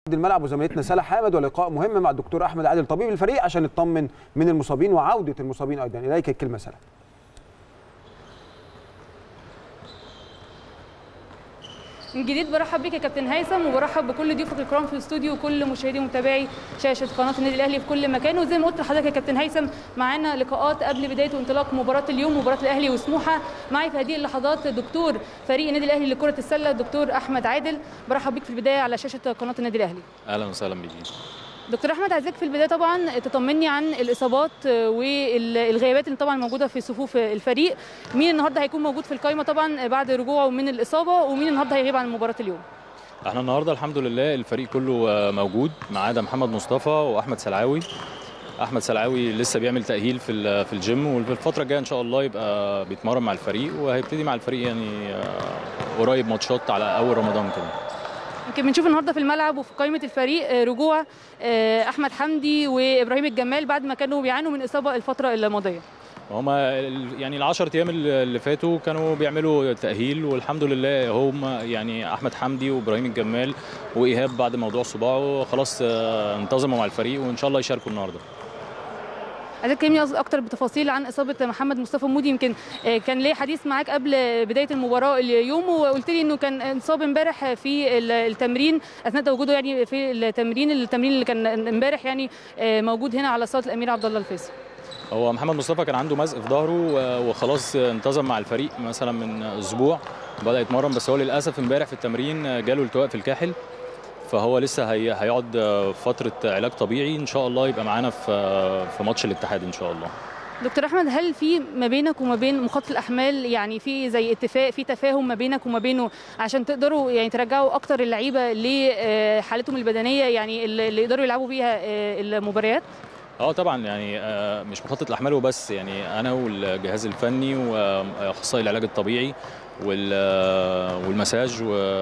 الملعب وزميلتنا سلا حامد ولقاء مهم مع الدكتور احمد عادل طبيب الفريق عشان نطمن من المصابين وعوده المصابين ايضا اليك الكلمه سلا من جديد برحب بك يا كابتن هيثم وبرحب بكل ضيوفك الكرام في الاستوديو وكل مشاهدي ومتابعي شاشه قناه النادي الاهلي في كل مكان وزي ما قلت لحضرتك يا كابتن هيثم معانا لقاءات قبل بدايه وانطلاق مباراه اليوم مباراه الاهلي وسموحه معي في هذه اللحظات دكتور فريق النادي الاهلي لكره السله الدكتور احمد عادل برحب بك في البدايه على شاشه قناه النادي الاهلي اهلا وسهلا بيكي دكتور احمد عايزاك في البدايه طبعا تطمني عن الاصابات والغيابات اللي طبعا موجوده في صفوف الفريق مين النهارده هيكون موجود في القائمه طبعا بعد رجوعه من الاصابه ومين النهارده هيغيب عن مباراه اليوم احنا النهارده الحمد لله الفريق كله موجود ما عدا محمد مصطفى واحمد سلعاوي احمد سلعاوي لسه بيعمل تاهيل في في الجيم وفي الفتره الجايه ان شاء الله يبقى بيتمرن مع الفريق وهيبتدي مع الفريق يعني قريب ماتشات على اول رمضان كده يمكن بنشوف النهارده في الملعب وفي قائمه الفريق رجوع احمد حمدي وابراهيم الجمال بعد ما كانوا بيعانوا من اصابه الفتره الماضيه هما يعني ال 10 ايام اللي فاتوا كانوا بيعملوا تاهيل والحمد لله هم يعني احمد حمدي وابراهيم الجمال وايهاب بعد موضوع صباعه خلاص انتظموا مع الفريق وان شاء الله يشاركوا النهارده عايزك تكلمني اكتر بتفاصيل عن اصابه محمد مصطفى مودي يمكن كان ليه حديث معاك قبل بدايه المباراه اليوم وقلت لي انه كان انصاب امبارح في التمرين اثناء تواجده يعني في التمرين التمرين اللي كان امبارح يعني موجود هنا على صاله الامير عبد الله الفيصل هو محمد مصطفى كان عنده مزق في ظهره وخلاص انتظم مع الفريق مثلا من اسبوع بدا يتمرن بس هو للاسف امبارح في التمرين جاله التواء في الكاحل فهو لسه هي هيقعد فتره علاج طبيعي ان شاء الله يبقى معانا في في ماتش الاتحاد ان شاء الله دكتور احمد هل في ما بينك وما بين مخطط الاحمال يعني في زي اتفاق في تفاهم ما بينك وما بينه عشان تقدروا يعني ترجعوا اكتر اللعيبه لحالتهم البدنيه يعني اللي يقدروا يلعبوا بيها المباريات اه طبعا يعني مش مخطط الاحمال وبس يعني انا والجهاز الفني واخصائي العلاج الطبيعي والمساج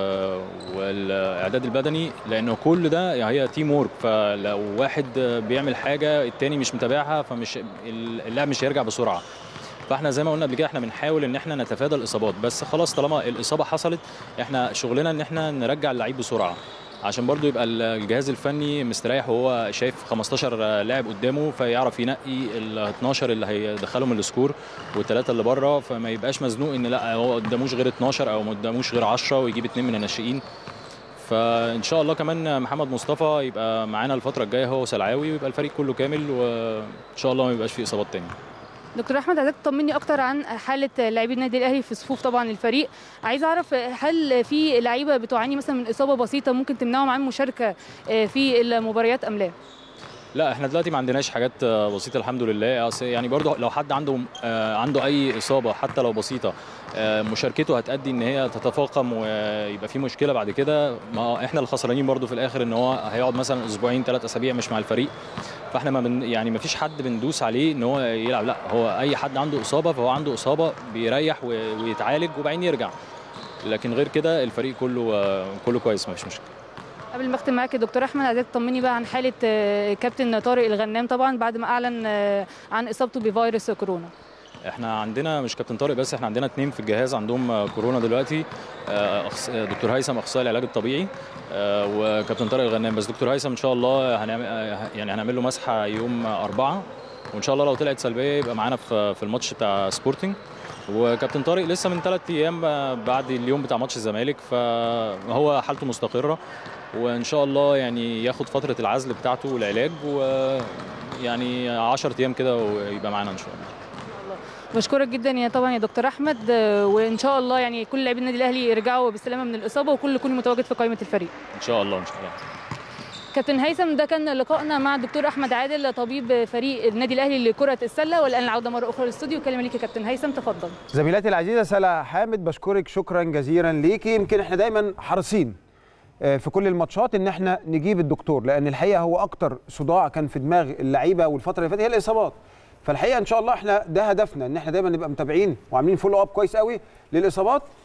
والاعداد البدني لانه كل ده يعني هي تيم وورك فلو واحد بيعمل حاجه التاني مش متابعها فمش اللاعب مش هيرجع بسرعه فاحنا زي ما قلنا قبل كده احنا بنحاول ان احنا نتفادى الاصابات بس خلاص طالما الاصابه حصلت احنا شغلنا ان احنا نرجع اللعيب بسرعه عشان برضو يبقى الجهاز الفني مستريح وهو شايف 15 لاعب قدامه فيعرف ينقي ال 12 اللي هيدخلهم السكور والثلاثه اللي بره فما يبقاش مزنوق ان لا هو قداموش غير 12 او ما قداموش غير 10 ويجيب اثنين من الناشئين فان شاء الله كمان محمد مصطفى يبقى معانا الفتره الجايه هو وسلعاوي ويبقى الفريق كله كامل وان شاء الله ما يبقاش فيه اصابات تانية دكتور احمد عايزك تطمني اكتر عن حاله لاعبي النادي الاهلي في صفوف طبعا الفريق عايز اعرف هل في لعيبه بتعاني مثلا من اصابه بسيطه ممكن تمنعهم عن المشاركه في المباريات ام لا لا احنا دلوقتي ما عندناش حاجات بسيطه الحمد لله يعني برضه لو حد عنده عنده اي اصابه حتى لو بسيطه مشاركته هتؤدي ان هي تتفاقم ويبقى في مشكله بعد كده ما احنا الخسرانين برضه في الاخر ان هو هيقعد مثلا اسبوعين ثلاث اسابيع مش مع الفريق فاحنا ما من يعني ما فيش حد بندوس عليه ان هو يلعب لا هو اي حد عنده اصابه فهو عنده اصابه بيريح ويتعالج وبعدين يرجع لكن غير كده الفريق كله كله كويس ما فيش مشكله قبل ما اختم معاك يا دكتور احمد عايزك تطمني بقى عن حاله كابتن طارق الغنام طبعا بعد ما اعلن عن اصابته بفيروس كورونا احنا عندنا مش كابتن طارق بس احنا عندنا اثنين في الجهاز عندهم كورونا دلوقتي دكتور هيثم اخصائي العلاج الطبيعي وكابتن طارق الغنام بس دكتور هيثم ان شاء الله هنعمل يعني هنعمل له مسحه يوم أربعة وان شاء الله لو طلعت سلبيه يبقى معانا في الماتش بتاع سبورتنج وكابتن طارق لسه من ثلاث ايام بعد اليوم بتاع ماتش الزمالك فهو حالته مستقره وان شاء الله يعني ياخد فتره العزل بتاعته والعلاج ويعني 10 ايام كده ويبقى معانا ان شاء الله بشكرك جدا يا طبعا يا دكتور احمد وان شاء الله يعني كل لاعبي النادي الاهلي يرجعوا بالسلامه من الاصابه وكل يكون متواجد في قائمه الفريق ان شاء الله ان شاء الله كابتن هيثم ده كان لقائنا مع الدكتور احمد عادل طبيب فريق النادي الاهلي لكره السله والان العوده مره اخرى للاستوديو كلمه ليك يا كابتن هيثم تفضل زميلاتي العزيزه سلا حامد بشكرك شكرا جزيلا ليكي يمكن احنا دايما حريصين في كل الماتشات ان احنا نجيب الدكتور لان الحقيقه هو اكتر صداع كان في دماغ اللعيبه والفتره اللي فاتت هي الاصابات فالحقيقه ان شاء الله احنا ده هدفنا ان احنا دايما نبقى متابعين وعاملين فولو اب كويس قوي للاصابات